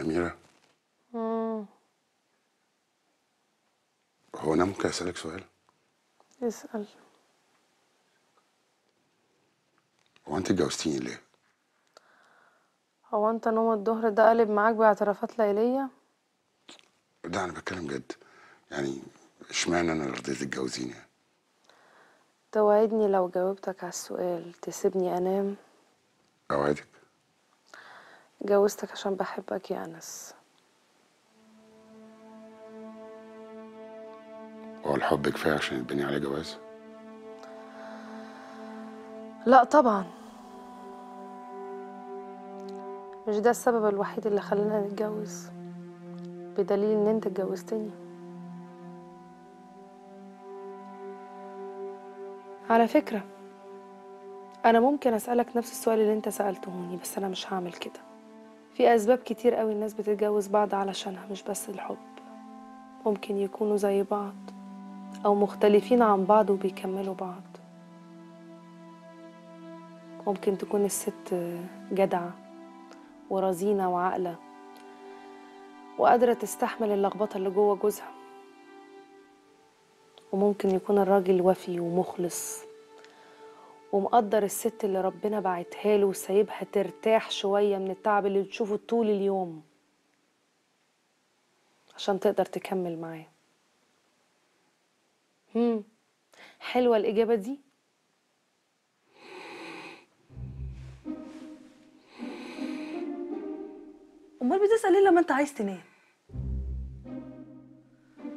أميرة مم. هو أنا ممكن أسألك سؤال اسأل هو أنت اتجوزتيني ليه؟ هو انت نوم الظهر ده قلب معاك باعترافات ليلية ده أنا بتكلم جد يعني اشمعنى أنا اللي رضيت تتجوزيني توعدني لو جاوبتك على السؤال تسيبني انام أوعدك جوزتك عشان بحبك يا انس هو الحب كفاية عشان يتبني عليه جواز؟ لا طبعا مش ده السبب الوحيد اللي خلانا نتجوز بدليل ان انت اتجوزتني على فكرة انا ممكن اسألك نفس السؤال اللي انت سألتهوني بس انا مش هعمل كده في اسباب كتير قوي الناس بتتجوز بعض علشانها مش بس الحب ممكن يكونوا زي بعض او مختلفين عن بعض وبيكملوا بعض ممكن تكون الست جدعة ورزينة وعاقلة وقادرة تستحمل اللخبطة اللي جوه جوزها وممكن يكون الراجل وفي ومخلص ومقدر الست اللي ربنا بعتها له وسايبها ترتاح شوية من التعب اللي بتشوفه طول اليوم عشان تقدر تكمل معاه هم حلوة الإجابة دي؟ امال بتسال ليه لما انت عايز تنام